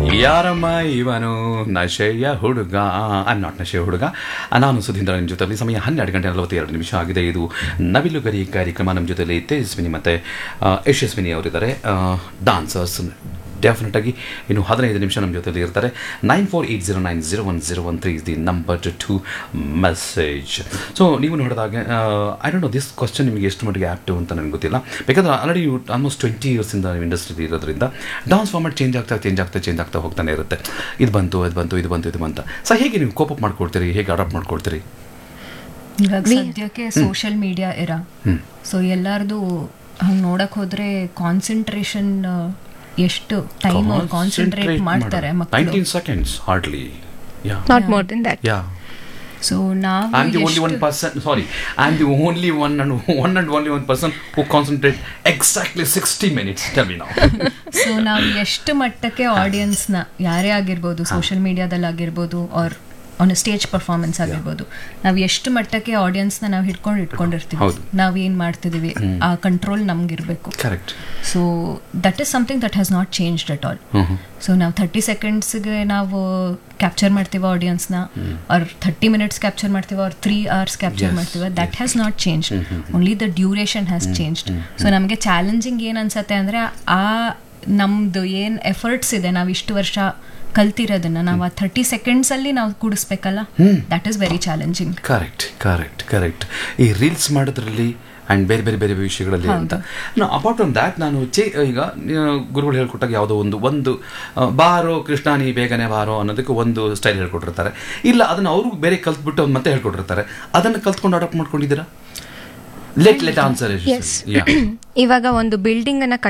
ಯಾರಮ್ಮ ಇವನು ನಶೆಯ ಹುಡುಗ ಐಮ್ ನಾಟ್ ನಶೆಯ ಹುಡುಗ ನಾನು ಸುಧೀಂದ್ರ ನಿಮ್ಮ ಜೊತೆಲಿ ಸಮಯ ಹನ್ನೆರಡು ಗಂಟೆ ನಲವತ್ತೆರಡು ನಿಮಿಷ ಆಗಿದೆ ಇದು ನವಿಲುಗರಿ ಕಾರ್ಯಕ್ರಮ ನಮ್ಮ ಜೊತೆಲಿ ತೇಜಸ್ವಿನಿ ಮತ್ತು ಆ, ಯಶಸ್ವಿನಿ ಅವರಿದ್ದಾರೆ ಡಾನ್ಸರ್ಸ್ ಡೆಫಿನೆಟ್ ಆಗಿ ಇನ್ನು ಹದಿನೈದು ನಿಮಿಷ ನಮ್ಮ ಜೊತೆಲಿ ಇರ್ತಾರೆ nine four eight zero nine zero one zero one three is the number to to message so ನೀವು ನೋಡಿದಾಗ I don't know this question ನಿಮಗೆ ಎಷ್ಟು ಮಟ್ಟಿಗೆ ಆ್ಯಪ್ಟು ಅಂತ ನನಗೆ ಗೊತ್ತಿಲ್ಲ ಬೇಕಾದ್ರೆ ಆಲ್ರೆಡಿ ಆಲ್ಮೋಸ್ಟ್ ಟ್ವೆಂಟಿ ಇಯರ್ಸಿಂದ ನೀವು ಇಂಡಸ್ಟ್ರಿ ಇರೋದ್ರಿಂದ ಡಾನ್ಸ್ ಫಾರ್ಮೆಟ್ ಚೇಂಜ್ ಆಗ್ತಾ ಚೇಂಜ್ ಆಗ್ತಾ ಚೇಂಜ್ ಆಗ್ತಾ ಹೋಗ್ತಾನೆ ಇರುತ್ತೆ ಇದು ಬಂತು ಅದು ಬಂತು ಇದು ಬಂತು ಇದು ಬಂತ ಸೊ ಹೇಗೆ ನೀವು ಕೋಪಪ್ ಮಾಡ್ಕೊಳ್ತೀರಿ ಹೇಗೆ ಅಡಾಪ್ಟ್ ಮಾಡ್ಕೊಳ್ತೀರಿ ಇವಾಗ We- ಸದ್ಯಕ್ಕೆ ಸೋಷಿಯಲ್ ಮೀಡಿಯಾ ಇರ ಹ್ಮ್. ಸೊ ಎಲ್ಲಾರ್ದು ಹಂಗೆ ನೋಡಕ್ ಹೋದ್ರೆ ಕಾನ್ಸಂಟ್ರೇಷನ್ ಎಷ್ಟು ಟೈಮ್ ಕಾನ್ಸಂಟ್ರೇಟ್ ಮಾಡ್ತಾರೆ ಮಕ್ಕಳು nineteen seconds hardly yeah not more then that yeah so ನಾವು I'm the only one ಎಷ್ಟು- person, sorry, I'm the only one and one and only one person who concentrate exactly 60 minutes. Tell me now. So ನಾವು ಎಷ್ಟು ಮಟ್ಟಕ್ಕೆ ಆಡಿಯನ್ಸ್ನ ಯಾರೇ ಆಗಿರ್ಬೋದು social ಮೀಡಿಯಾದಲ್ಲಿ ಆಗಿರ್ಬೋದು R on stage performance ಆಗಿರ್ಬೋದು ನಾವು ಎಷ್ಟು ಮಟ್ಟಕ್ಕೆ ಆಡಿಯನ್ಸ್ನ ನಾವು ಹಿಡ್ಕೊಂಡು ಇಟ್ಕೊಂಡಿರ್ತೀವಿ ಹೌದು. ನಾವು ಏನು ಮಾಡ್ತಿದೀವಿ ಆ ಕಂಟ್ರೋಲ್ ನಮ್ಗಿರ್ಬೇಕು Correct. So that is something that has not changed at all so ನಾವು ಥರ್ಟಿ ಸೆಕೆಂಡ್ಸ್ಗೆ ನಾವು ಕ್ಯಾಪ್ಚರ್ ಮಾಡ್ತೀವಿ ಆಡಿಯನ್ಸ್ನ ಅವ್ರ ಥರ್ಟಿ ಮಿನಿಟ್ಸ್ ಕ್ಯಾಪ್ಚರ್ ಮಾಡ್ತೀವಿ ಅವ್ರ ತ್ರೀ ಅವರ್ಸ್ ಕ್ಯಾಪ್ಚರ್ Yes, ಮಾಡ್ತೀವಿ that has not change only the duration has changed so ನಮಗೆ challenging ಏನು ಅನ್ಸತ್ತೆ ಅಂದರೆ ಆ ನಮ್ದು ಏನು ಎಫರ್ಟ್ಸ್ ಇದೆ ನಾವು ಇಷ್ಟು ವರ್ಷ ಕಲ್ತಿರೋದನ್ನ ನಾವು ಆ ಥರ್ಟಿ ಸೆಕೆಂಡ್ಸಲ್ಲಿ ನಾವು ಕೂಡಿಸ್ಬೇಕಲ್ಲ that is very challenging correct correct correct ಈ ರೀಲ್ಸ್ ಮಾಡೋದ್ರಲ್ಲಿ ಆ್ಯಂಡ್ ಬೇರೆ ಬೇರೆ ಬೇರೆ ವಿಷಯಗಳಲ್ಲಿ ಅಂತ ನಾ ಅಪಾರ್ಟ್ ಫ್ರಮ್ ದ್ಯಾಟ್ ನಾನು ಚೇ ಈಗ ಆ, ಗುರುಗಳು ಹೇಳ್ಕೊಟ್ಟಾಗ ಯಾವುದೋ ಒಂದು ಒಂದು ಆ, ಬಾರೋ ಕೃಷ್ಣ ನೀ ಬೇಗನೆ ಬಾರೋ ಅನ್ನೋದಕ್ಕೆ ಒಂದು ಸ್ಟೈಲ್ ಹೇಳ್ಕೊಟ್ಟಿರ್ತಾರೆ ಇಲ್ಲ ಅದನ್ನು ಅವರು ಬೇರೆ ಕಲ್ತ್ಬಿಟ್ಟು ಅವ್ರು ಮತ್ತೆ ಹೇಳ್ಕೊಟ್ಟಿರ್ತಾರೆ ಅದನ್ನು ಕಲ್ತ್ಕೊಂಡು ಅಡಾಪ್ಟ್ ಮಾಡ್ಕೊಂಡಿದ್ದೀರಾ ಲೆಟ್ ಲೆಟ್ ಆನ್ಸರ್ ಎಸ್ ಇವಾಗ ಒಂದು ಬಿಲ್ಡಿಂಗ್ ಅನ್ನ